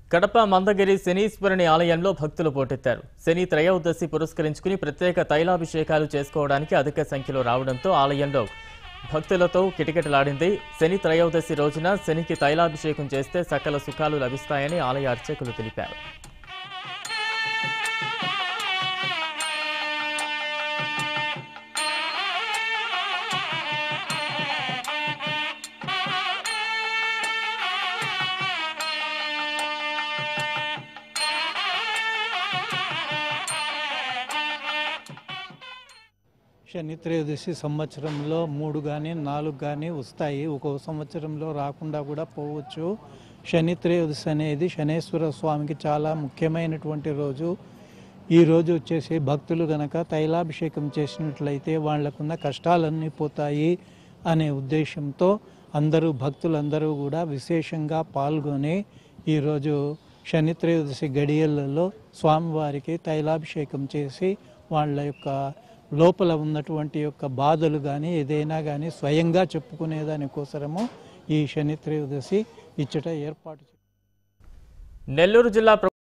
కడప మందగిరి శనీశ్వరుని ఆలయంలో భక్తులు పోటెత్తారు శని త్రయోదశి పురస్కరించుకుని ప్రత్యేక తైలాభిషేకాలు చేసుకోవడానికి అధిక సంఖ్యలో రావడంతో ఆలయంలో భక్తులతో కిటకిటలాడింది శని త్రయోదశి రోజున శనికి తైలాభిషేకం చేస్తే సకల సుఖాలు లభిస్తాయని ఆలయ అర్చకులు తెలిపారు శని త్రయోదశి సంవత్సరంలో మూడు కానీ నాలుగు కానీ వస్తాయి ఒక్కో సంవత్సరంలో రాకుండా కూడా పోవచ్చు శని త్రయోదశి అనేది శనేశ్వర స్వామికి చాలా ముఖ్యమైనటువంటి రోజు ఈ రోజు వచ్చేసి భక్తులు గనక తైలాభిషేకం చేసినట్లయితే వాళ్ళకున్న కష్టాలన్నీ పోతాయి అనే ఉద్దేశంతో అందరూ భక్తులందరూ కూడా విశేషంగా పాల్గొని ఈరోజు శని త్రయోదశి గడియలలో స్వామివారికి తైలాభిషేకం చేసి వాళ్ళ యొక్క లోపల ఉన్నటువంటి యొక్క బాధలు కానీ ఏదైనా కానీ స్వయంగా చెప్పుకునే దానికోసరము ఈ శని త్రయోదశి ఇచ్చట ఏర్పాటు చే- నెల్లూరు జిల్లా